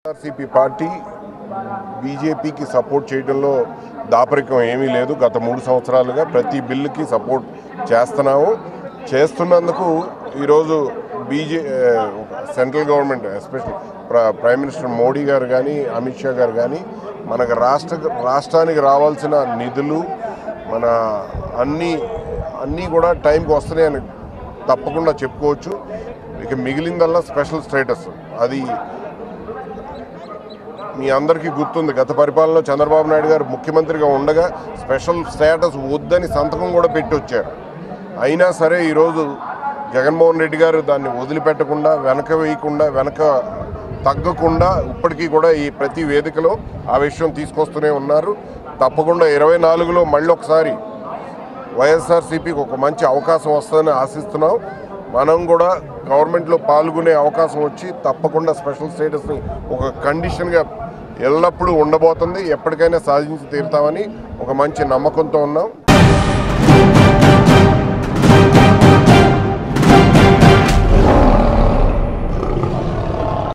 RCP party బీజేపీకి support చేయడంలో దాపరికం ఏమీ లేదు గత మూడు సంవత్సరాలుగా ప్రతి బిల్లుకి సపోర్ట్ చేస్తున్నాము చేస్తున్నందుకు ఈరోజు బీజే central government special prime minister Modi garu కానీ అమిత్ షా గారు కానీ మనకు రాష్ట్ర రాష్ట్రానికి రావాల్సిన నిధులు మన అన్నీ అన్నీ కూడా టైంకి వస్తున్నాయని తప్పకుండా చెప్పుకోవచ్చు ఇక మిగిలిందల్లా స్పెషల్ స్టేటస్ అది మీ అందరికీ గుర్తుంది గత పరిపాలనలో చంద్రబాబు నాయుడు గారు ముఖ్యమంత్రిగా ఉండగా స్పెషల్ స్టేటస్ వద్దని సంతకం కూడా పెట్టి వచ్చారు అయినా సరే ఈరోజు జగన్మోహన్ రెడ్డి గారు దాన్ని వదిలిపెట్టకుండా వెనక వేయకుండా వెనక తగ్గకుండా ఇప్పటికీ కూడా ఈ ప్రతి వేదికలో ఆ విషయం తీసుకొస్తూనే ఉన్నారు తప్పకుండా ఇరవై నాలుగులో మళ్ళీ ఒకసారి వైఎస్ఆర్సీపీకి ఒక మంచి అవకాశం వస్తుందని ఆశిస్తున్నాం మనం కూడా గవర్నమెంట్లో పాల్గొనే అవకాశం వచ్చి తప్పకుండా స్పెషల్ స్టేటస్ని ఒక కండిషన్గా ఎల్లప్పుడూ ఉండబోతుంది ఎప్పటికైనా సాధించి తీరుతామని ఒక మంచి నమ్మకంతో ఉన్నాం